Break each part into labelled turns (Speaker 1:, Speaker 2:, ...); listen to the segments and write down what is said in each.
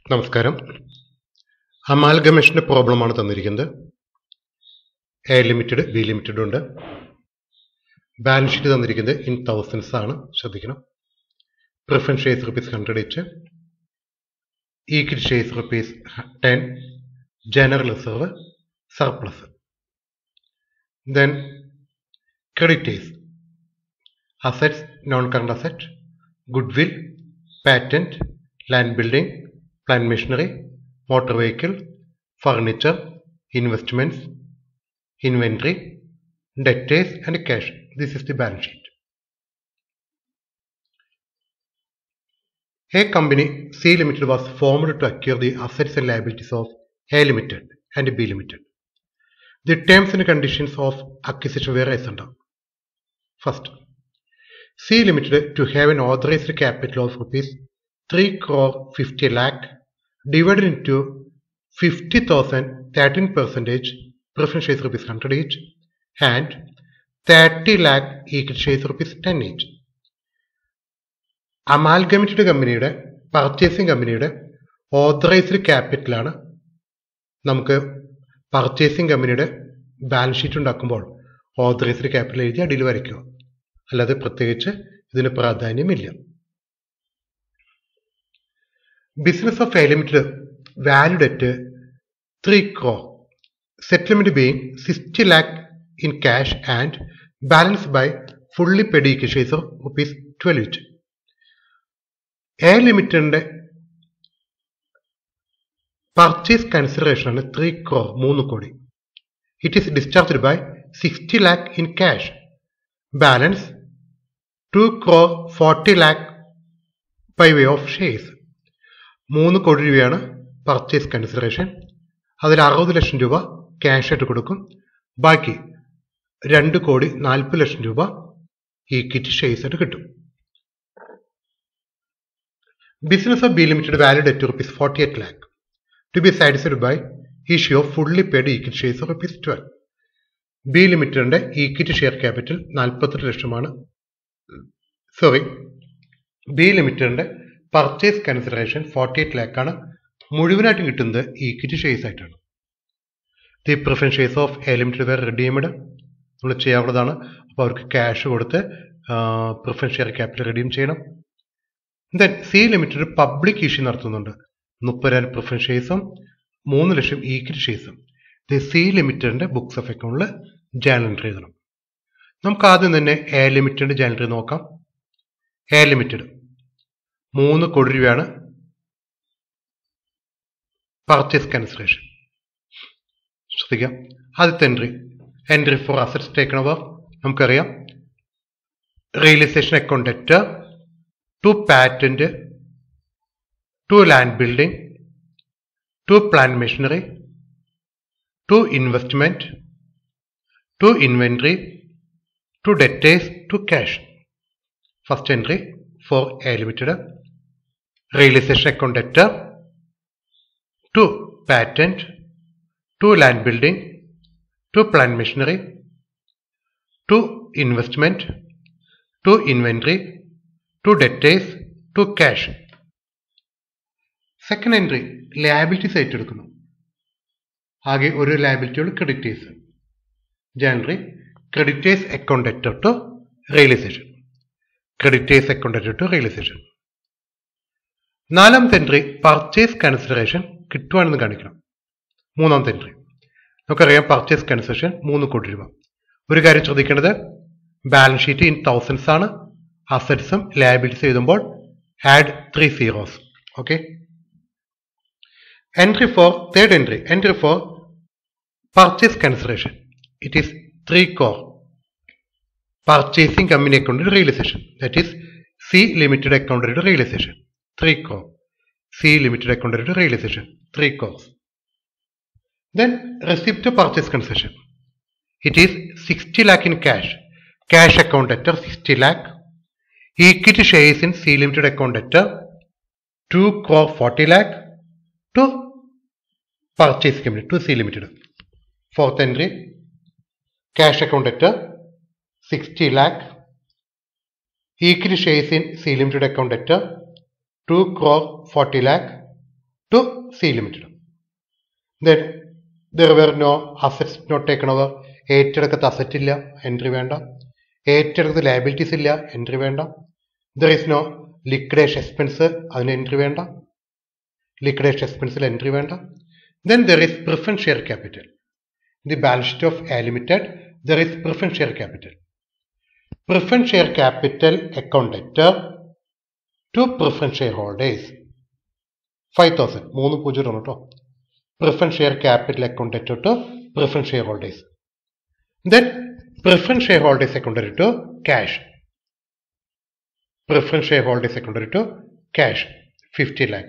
Speaker 1: നമസ്കാരം അമാൽഗമേഷൻ്റെ പ്രോബ്ലമാണ് തന്നിരിക്കുന്നത് എ ലിമിറ്റഡ് ബി ലിമിറ്റഡ് ഉണ്ട് ബാലൻസ് ഷീറ്റ് തന്നിരിക്കുന്നത് ഇൻ തൗസൻഡ്സ് ആണ് ശ്രദ്ധിക്കണം preference shares rupees hundred each equity shares rupees ten general reserve surplus then creditors assets non current asset goodwill patent land building plant machinery, motor vehicle, furniture, investments, inventory, debtors and cash. This is the balance sheet. A company C Limited was formed to acquire the assets and liabilities of A Limited and B Limited. The terms and conditions of acquisition were as under. First, C Limited to have an authorized capital of rupees 3 crore 50 lakh divided into 50,000 13 percentage preference shares rupees 100 each and 30 lakh equity shares rupees 10 each. Amalgamated കമ്പനിയുടെ purchasing കമ്പനിയുടെ authorised ക്യാപിറ്റലാണ് നമുക്ക് purchasing കമ്പനിയുടെ balance sheet ഉണ്ടാക്കുമ്പോൾ authorised capital എഴുതി അടിയിൽ വരയ്ക്കുക അല്ലാതെ പ്രത്യേകിച്ച് ഇതിന് പ്രാധാന്യമില്ല business of A Limited valued at 3 crore. Settlement being 60 lakh in cash and balance by fully paid equity shares of rupees 12 each. A ലിമിറ്റഡിന്റെ പർച്ചേസ് കൺസിഡറേഷൻ ആണ് ത്രീ ക്രോർ മൂന്ന് കോടി it is discharged by sixty lakh in cash balance two crore forty lakh by way of shares മൂന്ന് കോടി രൂപയാണ് purchase consideration അതിൽ അറുപത് ലക്ഷം രൂപ ക്യാഷ് ആയിട്ട് കൊടുക്കും ബാക്കി രണ്ട് കോടി നാൽപ്പത് ലക്ഷം രൂപ ഈക്വിറ്റി ഷെയർസ് ആയിട്ട് കിട്ടും business of B limited valued at rupees forty eight lakh to be satisfied by issue of fully paid equity shares of rupees twelve B ലിമിറ്റഡിന്റെ ഈക്വിറ്റി ഷെയർ ക്യാപിറ്റൽ നാൽപ്പത്തെട്ട് ലക്ഷമാണ് സോറി ബി ലിമിറ്റഡിന്റെ പർച്ചേസ് കൺസിഡറേഷൻ ഫോർട്ടി എയ്റ്റ് ലാക്കാണ് മുഴുവനായിട്ടും കിട്ടുന്നത് equity shares ആയിട്ടാണ് the preference shares of A limited were redeemed നമ്മൾ ചെയ്യാവുന്നതാണ് അപ്പോൾ അവർക്ക് ക്യാഷ് കൊടുത്ത് പ്രിഫറൻസ് ഷെയർ ക്യാപിറ്റൽ റെഡീം ചെയ്യണം then C limited public issue നടത്തുന്നുണ്ട് മുപ്പതിനായിരം പ്രിഫറൻസ് ഷെയർസും മൂന്ന് ലക്ഷം ഈക്വിറ്റി ഷെയർസും ദി സി ലിമിറ്റഡിന്റെ ബുക്സ് ഓഫ് അക്കൗണ്ടിൽ ജേണൽ എൻട്രി എഴുതണം നമുക്ക് ആദ്യം തന്നെ എ ലിമിറ്റഡ് ജേണൽ എൻട്രി നോക്കാം എ ലിമിറ്റഡ് മൂന്ന് കോടി രൂപയാണ് പർച്ചേസ് കൺസിഡറേഷൻ ശ്രദ്ധിക്കാം ആദ്യത്തെ entry entry for assets taken over നമുക്കറിയാം റിയലൈസേഷൻ അക്കൗണ്ട് ഡെറ്റ് to patent to land building to plant machinery to investment to inventory to debtors to cash first entry for A limited realization account debtor to patent to land building to plant machinery to investment to inventory to debtors to cash second entry liabilities ഏറ്റെടുക്കുന്നു ആകെ ഒരു ലയബിലിറ്റിയുള്ള creditors ജനററി creditors account debtor to realisation creditors account debtor to realisation നാലാമത്തെ entry purchase consideration കിട്ടുവാണെന്ന് കാണിക്കണം മൂന്നാമത്തെ entry നമുക്കറിയാം പർച്ചേസ് കൺസിഡറേഷൻ മൂന്ന് കോടി രൂപ ഒരു കാര്യം ശ്രദ്ധിക്കേണ്ടത് ബാലൻസ് ഷീറ്റ് ഇൻ തൗസൻഡ്സ് ആണ് അസറ്റ്സും ലയബിലിറ്റീസ് എഴുതുമ്പോൾ add three zeros okay entry for third entry entry for purchase consideration it is three crore purchasing company account realisation that is C limited account realisation 3 crore. C limited accounted to realization 3 crores. Then receipt to purchase concession. It is 60 lakh in cash. Cash account debtor 60 lakh. Equity shares in C limited account debtor 2 crore 40 lakh to purchase company to C limited. Fourth entry cash account debtor 60 lakh. Equity shares in C limited account debtor 2 crore 40 lakh to C Limited. Then there were no assets not taken over. ഏറ്റെടുക്കത്ത് asset ഇല്ല entry വേണ്ട ഏറ്റെടുക്കത്ത് liabilities ഇല്ല entry വേണ്ട there is no liquidation expense അതിന് entry വേണ്ട liquidation എക്സ്പെൻസിൽ entry വേണ്ട then there is preference share capital the balance sheet of A limited there is preference share capital preference share capital account debtor to preference share holders five thousand മൂന്ന് പൂജ്യം കേട്ടോ preference share capital account debtor to preference share holders then preference share holders account to cash preference share holders account to cash fifty lakh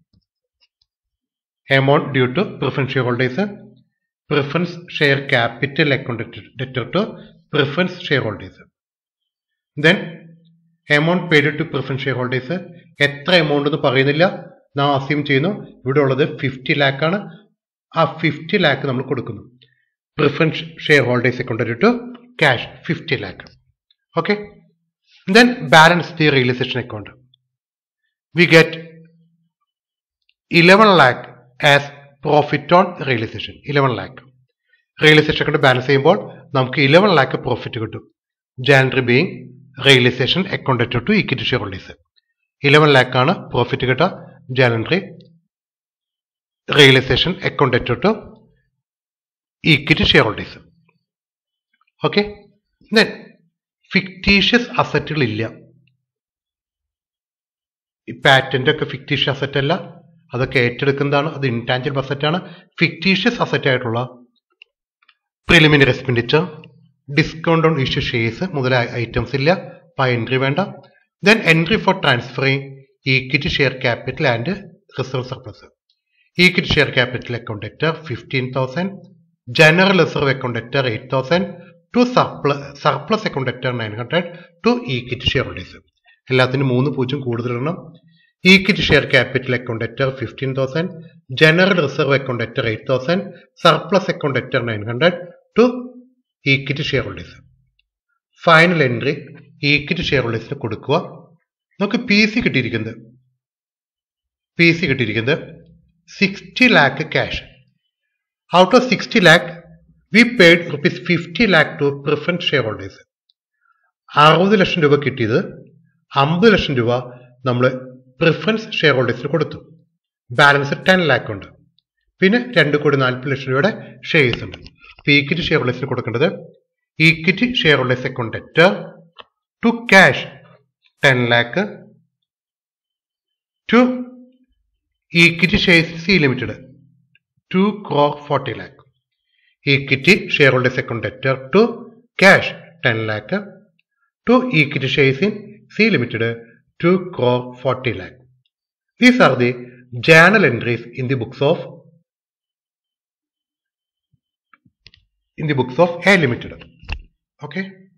Speaker 1: amount due to preference shareholders preference share capital account debtor to preference shareholders then amount paid to preference shareholders എത്ര amount എന്ന് പറയുന്നില്ല നാം assume ചെയ്യുന്നു ഇവിടെ ഉള്ളത് fifty lakh ആണ് ആ fifty lakh നമ്മൾ കൊടുക്കുന്നു preference share holders account to cash fifty lakh okay then balance the realisation account we get eleven lakh as profit on realisation eleven lakh realisation കൊണ്ട് ബാലൻസ് ചെയ്യുമ്പോൾ നമുക്ക് ഇലവൻ ലാക്ക് പ്രോഫിറ്റ് കിട്ടും ജാനറി being realisation account to equity share holders eleven lakh ആണ് profit കിട്ടുക ജാനറി realisation account to equity share holders okay then fictitious അസറ്റുകൾ ഇല്ല ഈ പാറ്റന്റ് ഒക്കെ ഫിക്റ്റീഷ്യസ് അസറ്റ് അല്ല അതൊക്കെ ഏറ്റെടുക്കുന്നതാണ് അത് ഇൻടാഞ്ചിബിൾ അസറ്റ് ആണ് ഫിക്റ്റീഷ്യസ് അസറ്റ് ആയിട്ടുള്ള preliminary expenditure discount on issue shares മുതലായ ഐറ്റംസ് ഇല്ല അപ്പോൾ എൻട്രി വേണ്ട then entry for transferring equity share capital and reserve surplus equity share capital account debtor fifteen thousand general reserve account debtor eight thousand to surplus surplus account debtor nine hundred to equity share holders എല്ലാത്തിനും മൂന്ന് പൂജ്യം കൂടുതലിടണം equity share capital account debtor fifteen thousand general reserve account debtor eight thousand surplus account debtor nine hundred to equity share holders final entry equity share ഹോൾഡേഴ്സിന് കൊടുക്കുക നമുക്ക് P C കിട്ടിയിരിക്കുന്നത് P C കിട്ടിയിരിക്കുന്നത് sixty lakh cash out of sixty lakh we paid rupees fifty lakh to preference share holders അറുപത് ലക്ഷം രൂപ കിട്ടിയത് അമ്പത് ലക്ഷം രൂപ നമ്മൾ പ്രിഫറൻസ് ഷെയർ ഹോൾഡേഴ്സിന് കൊടുത്തു ബാലൻസ് ടെൻ ലാക്ക് ഉണ്ട് പിന്നെ രണ്ട് കോടി നാൽപ്പത് ലക്ഷം രൂപയുടെ ഷെയർസ് ഉണ്ട് ഈക്വിറ്റി ഷെയർ ഹോൾഡേഴ്സിന് കൊടുക്കേണ്ടത് equity share holders account debtor to cash ten lakh to equity shares C limited two crore forty lakh equity share holders account debtor to cash ten lakh to equity shares in C Limited 2 crore 40 lakh. These are the journal entries in the books of in the books of A Limited. Okay.